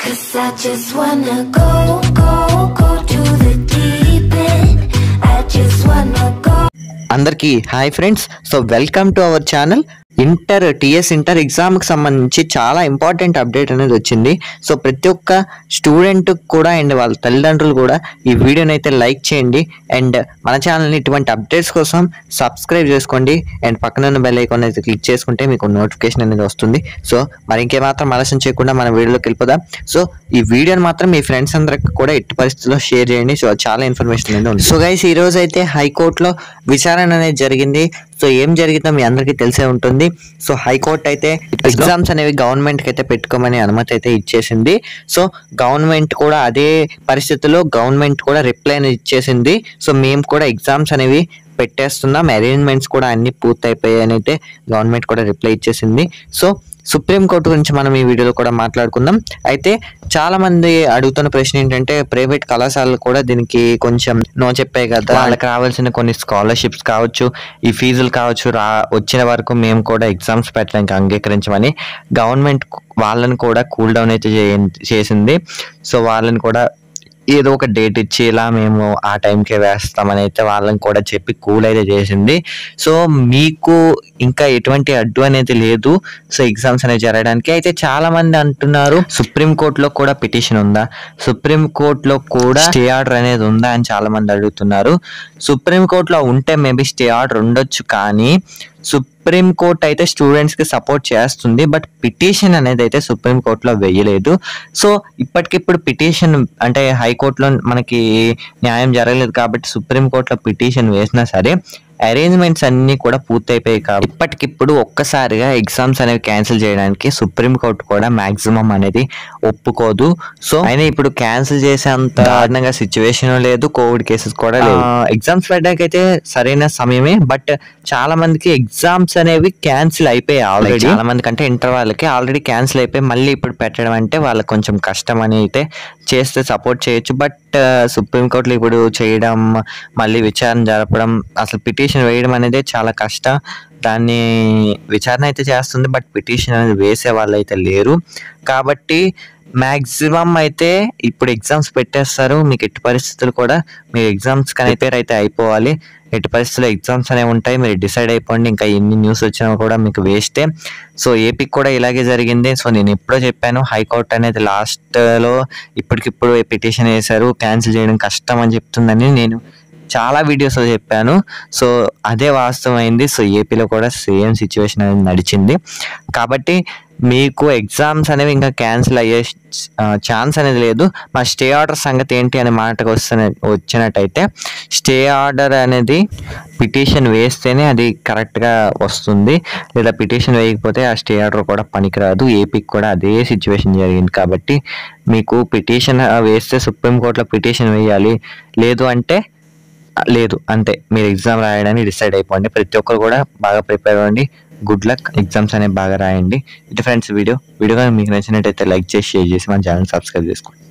Cause I just wanna go, go, go to the deep end. I just wanna go. అందరికీ hi friends so welcome to our channel inter TS inter ఎగ్జామ్కి సంబంధించి చాలా important update అనేది వచ్చింది so ప్రతి ఒక్క student కూడా and వాళ్ళ తల్లిదండ్రులు కూడా ఈ వీడియోని అయితే లైక్ చేయండి అండ్ మన ఛానల్ని ఇటువంటి అప్డేట్స్ కోసం సబ్స్క్రైబ్ చేసుకోండి అండ్ పక్కన ఉన్న బెల్ ఐకాన్ అయితే క్లిక్ చేసుకుంటే మీకు నోటిఫికేషన్ అనేది వస్తుంది సో మరి ఇంకేమాత్రం ఆలస్యం చేయకుండా మన వీడియోలోకి వెళ్ళిపోదాం సో ఈ వీడియోని మాత్రం మీ ఫ్రెండ్స్ అందరికి కూడా ఎట్టి పరిస్థితుల్లో షేర్ చేయండి సో చాలా ఇన్ఫర్మేషన్ అనేది ఉంది సో గైస్ ఈ రోజు అయితే హైకోర్టులో విచారణ అనేది జరిగింది సో ఏం జరిగిందో మీ అందరికీ తెలిసే ఉంటుంది సో హైకోర్టు అయితే ఎగ్జామ్స్ అనేవి గవర్నమెంట్ కి అయితే పెట్టుకోమని అనుమతి అయితే ఇచ్చేసింది సో గవర్నమెంట్ కూడా అదే పరిస్థితుల్లో గవర్నమెంట్ కూడా రిప్లై అనేది ఇచ్చేసింది సో మేము కూడా ఎగ్జామ్స్ అనేవి పెట్టేస్తున్నాం అరేంజ్మెంట్స్ కూడా అన్ని పూర్తయిపోయాయి అని అయితే గవర్నమెంట్ కూడా రిప్లై ఇచ్చేసింది సో సుప్రీం కోర్టు గురించి మనం ఈ వీడియోలో కూడా మాట్లాడుకుందాం అయితే చాలా మంది అడుగుతున్న ప్రశ్న ఏంటంటే ప్రైవేట్ కళాశాలలు కూడా దీనికి కొంచెం నో చెప్పాయి కదా వాళ్ళకి రావాల్సిన కొన్ని స్కాలర్షిప్స్ కావచ్చు ఈ ఫీజులు కావచ్చు రా వచ్చిన వరకు మేము కూడా ఎగ్జామ్స్ పెట్టడానికి అంగీకరించమని గవర్నమెంట్ వాళ్ళని కూడా కూల్ డౌన్ అయితే చేయ- చేసింది సో వాళ్ళని కూడా ఏదో ఒక డేట్ ఇచ్చి ఇలా మేము ఆ టైంకే వేస్తామని అయితే వాళ్ళని కూడా చెప్పి కూల్ అయితే చేసింది సో మీకు ఇంకా ఎటువంటి అడ్డు అనేది లేదు సో ఎగ్జామ్స్ అనేవి జరగడానికి అయితే చాలా మంది అంటున్నారు సుప్రీం కోర్టులో కూడా పిటిషన్ ఉందా సుప్రీం కోర్టులో కూడా స్టే ఆర్డర్ అనేది ఉందా అని చాలా మంది అడుగుతున్నారు సుప్రీం కోర్టులో ఉంటే మేబీ స్టే ఆర్డర్ ఉండొచ్చు కానీ సుప్రీం కోర్ట్ అయితే స్టూడెంట్స్ కి సపోర్ట్ చేస్తుంది బట్ పిటిషన్ అనేది అయితే సుప్రీం కోర్టులో వేయలేదు సో ఇప్పటికిప్పుడు పిటిషన్ అంటే హైకోర్టులో మనకి న్యాయం జరగలేదు కాబట్టి సుప్రీం కోర్టులో పిటిషన్ వేసినా సరే అరేంజ్మెంట్స్ అన్ని కూడా పూర్తయిపోయాయి కాబట్టి ఇప్పటికిప్పుడు ఒక్కసారిగా ఎగ్జామ్స్ అనేవి క్యాన్సిల్ చేయడానికి సుప్రీం కోర్టు కూడా మాక్సిమం అనేది ఒప్పుకోదు సో అయినా ఇప్పుడు క్యాన్సిల్ చేసేంత దారుణంగా సిచ్యువేషన్ లేదు కోవిడ్ కేసెస్ కూడా లేవు ఎగ్జామ్స్ పెట్టడానికి అయితే సరైన సమయమే బట్ చాలా మందికి ఎగ్జామ్స్ అనేవి క్యాన్సిల్ అయిపోయాయి ఆల్రెడీ చాలా మంది కంటే ఇంటర్ వాళ్ళకి ఆల్రెడీ క్యాన్సిల్ అయిపోయి మళ్ళీ ఇప్పుడు పెట్టడం అంటే వాళ్ళకి కొంచెం కష్టం అని అయితే చేస్తే సపోర్ట్ చేయొచ్చు బట్ సుప్రీం కోర్టులో ఇప్పుడు చేయడం మళ్ళీ విచారణ జరపడం అసలు పిటిషన్ వేయడం అనేది చాలా కష్టం దాన్ని విచారణ అయితే చేస్తుంది బట్ పిటిషన్ అనేది వేసే వాళ్ళు అయితే లేరు కాబట్టి మ్యాక్సిమం అయితే ఇప్పుడు ఎగ్జామ్స్ పెట్టేస్తారు మీకు ఎట్టి పరిస్థితులు కూడా మీరు ఎగ్జామ్స్ కానీ ప్రిపేర్ అయితే అయిపోవాలి ఎట్టి పరిస్థితుల్లో ఎగ్జామ్స్ అనేవి ఉంటాయి మీరు డిసైడ్ అయిపోండి ఇంకా ఎన్ని న్యూస్ వచ్చినా కూడా మీకు వేస్టే సో ఏపీకి కూడా ఇలాగే జరిగింది సో నేను ఎప్పుడో చెప్పాను హైకోర్టు అనేది లాస్ట్లో ఇప్పటికిప్పుడు పిటిషన్ వేశారు క్యాన్సిల్ చేయడం కష్టం అని చెప్తుందని నేను చాలా వీడియోస్లో చెప్పాను సో అదే వాస్తవమైంది సో ఏపీలో కూడా సేమ్ సిచ్యువేషన్ అనేది నడిచింది కాబట్టి మీకు ఎగ్జామ్స్ అనేవి ఇంకా క్యాన్సిల్ అయ్యే ఛాన్స్ అనేది లేదు మా స్టే ఆర్డర్ సంగతి ఏంటి అనే మాటకు వస్తున్న వచ్చినట్టయితే స్టే ఆర్డర్ అనేది పిటిషన్ వేస్తేనే అది కరెక్ట్గా వస్తుంది లేదా పిటిషన్ వేయకపోతే ఆ స్టే ఆర్డర్ కూడా పనికిరాదు ఏపీకి కూడా అదే సిచ్యువేషన్ జరిగింది కాబట్టి మీకు పిటిషన్ వేస్తే సుప్రీంకోర్టులో పిటిషన్ వేయాలి లేదు అంటే లేదు అంతే మీరు ఎగ్జామ్ రాయడానికి డిసైడ్ అయిపోండి ప్రతి ఒక్కరు కూడా బాగా ప్రిపేర్ అవ్వండి గుడ్ లక్ ఎగ్జామ్స్ అనేవి బాగా రాయండి ఇది ఫ్రెండ్స్ వీడియో వీడియో కానీ మీకు నచ్చినట్టయితే లైక్ చేసి షేర్ చేసి మన ఛానల్ సబ్స్క్రైబ్ చేసుకోండి